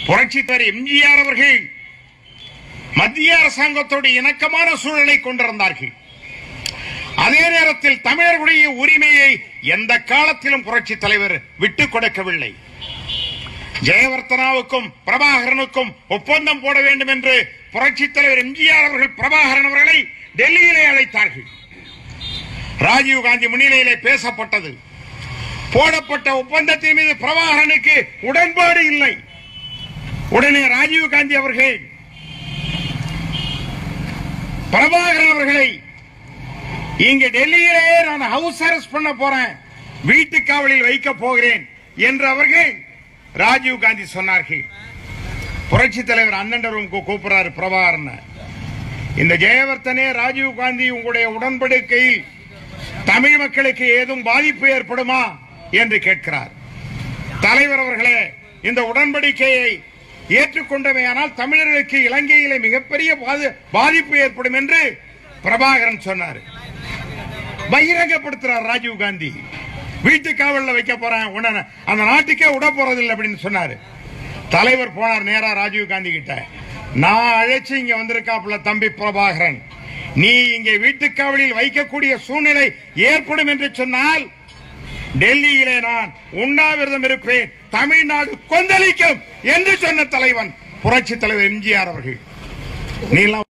புரட்சித்தர் எம்ஜிஆர் அவர்கள் மத்திய அரசாங்கத்தோடு இணக்கமான சூழலை கொண்டிருந்தார்கள் அதே நேரத்தில் தமிழர்களுடைய உரிமையை எந்த காலத்திலும் புரட்சி தலைவர் விட்டுக் கொடுக்கவில்லை ஜெயவர்த்தனாவுக்கும் பிரபாகரனுக்கும் ஒப்பந்தம் போட வேண்டும் என்று புரட்சித் தலைவர் எம்ஜிஆர் அவர்கள் பிரபாகரன் அவர்களை டெல்லியிலே அழைத்தார்கள் ராஜீவ் காந்தி முன்னிலையிலே பேசப்பட்டது போடப்பட்ட ஒப்பந்தத்தின் மீது பிரபாகரனுக்கு உடன்பாடு இல்லை உடனே ராஜீவ் காந்தி அவர்கள் பிரபாகரன் அவர்களை இங்க டெல்லியிலே நான் ஹவுஸ் அரெஸ்ட் பண்ண போறேன் வீட்டு காவலில் வைக்க போகிறேன் என்று அவர்கள் ராஜீவ் காந்தி சொன்னார்கள் புரட்சி தலைவர் அண்ணன் ரூமுக்கு கூப்பிடுறாரு பிரபாகரன் இந்த ஜெயவர்த்தனே ராஜீவ் காந்தி உங்களுடைய உடன்படிக்கையில் தமிழ் மக்களுக்கு ஏதும் பாதிப்பு ஏற்படுமா என்று கேட்கிறார் தலைவர் அவர்களே இந்த உடன்படிக்கையை ஏற்றுக்கொண்டமையானால் தமிழர்களுக்கு இலங்கையிலே மிகப்பெரிய பாதி- பாதிப்பு ஏற்படும் என்று பிரபாகரன் சொன்னார் பகிரங்கப்படுத்துறார் ராஜீவ் காந்தி வீட்டு காவல்ல வைக்க போறேன் உடனே அந்த நாட்டுக்கே விட போறதில்லை அப்படின்னு சொன்னாரு தலைவர் போனார் நேரா ராஜீவ் காந்தி கிட்ட நான் அழைச்சு இங்க வந்திருக்காப்புல தம்பி பிரபாகரன் நீ இங்கே வீட்டு காவலில் வைக்கக்கூடிய சூழ்நிலை ஏற்படும் என்று சொன்னால் டெல்லியிலே நான் உண்ணாவிரதம் இருப்பேன் தமிழ்நாடு கொந்தளிக்கும் என்று சொன்ன தலைவன் புரட்சி தலைவர் எம்ஜிஆர் அவர்கள் நீ எல்லாம்